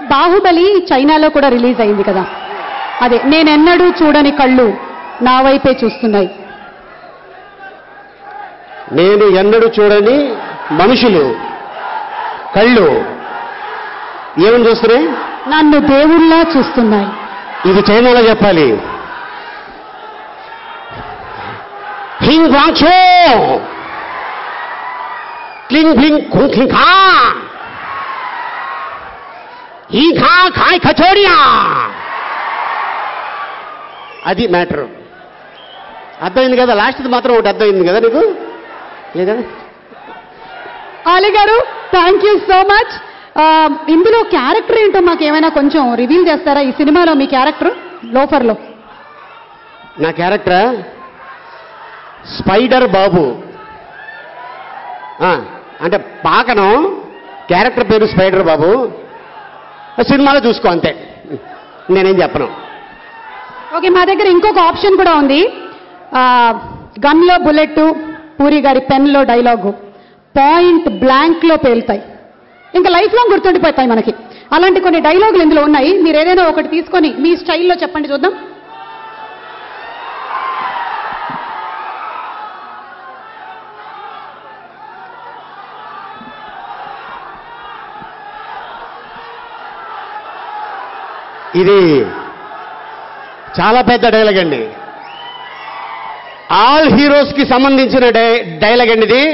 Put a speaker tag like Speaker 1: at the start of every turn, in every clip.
Speaker 1: బాహుబలి చైనాలో కూడా రిలీజ్ అయింది కదా అదే నేనెన్నడూ చూడని కళ్ళు నా వైపే చూస్తున్నాయి
Speaker 2: నేను ఎన్నడూ చూడని మనుషులు కళ్ళు ఏమని చూస్తున్నాయి
Speaker 1: నన్ను దేవుళ్ళా చూస్తున్నాయి
Speaker 2: ఇది చైనాలో చెప్పాలి హింగ్ వాంచో క్లింగ్ బ్లింగ్ కుంగ్ క్లింగ్ ఖా ఈ ఖా ఖాయ్ కచోడియా అది మ్యాటర్ అర్థమైంది కదా లాస్ట్ది మాత్రం ఒకటి అర్థమైంది కదా నీకు లేదా
Speaker 1: ఆలి గారు థ్యాంక్ యూ సో మచ్ ఇందులో క్యారెక్టర్ ఏంటో మాకు ఏమైనా కొంచెం రివీల్ చేస్తారా ఈ సినిమాలో మీ క్యారెక్టర్ లోఫర్లో
Speaker 2: నా క్యారెక్టర్ స్పైడర్ బాబు ఆ, అంటే పాకనం క్యారెక్టర్ పేరు స్పైడర్ బాబు సినిమాలో చూసుకో అంతే నేనేం చెప్పను
Speaker 1: ఓకే మా దగ్గర ఇంకొక ఆప్షన్ కూడా ఉంది గన్లో బుల్లెట్ పూరి గారి పెన్లో డైలాగు పాయింట్ బ్లాంక్లో పేలుతాయి ఇంకా లైఫ్ లాంగ్ గుర్తుండిపోతాయి మనకి అలాంటి కొన్ని డైలాగులు ఇందులో ఉన్నాయి మీరు ఏదైనా ఒకటి తీసుకొని మీ స్టైల్లో చెప్పండి చూద్దాం
Speaker 2: ఇది చాలా పెద్ద డైలాగ్ అండి ఆల్ హీరోస్కి సంబంధించిన డై డైలాగ్ అండి ఇది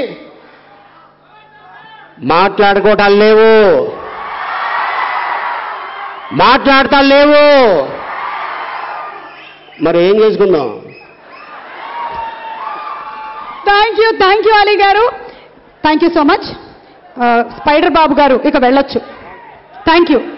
Speaker 2: మాట్లాడుకోవటాలు లేవు మాట్లాడతా లేవు మరి ఏం చేసుకుందాం
Speaker 1: thank you thank you Ali గారు thank you so much spider Babu గారు ఇక వెళ్ళొచ్చు థ్యాంక్ యూ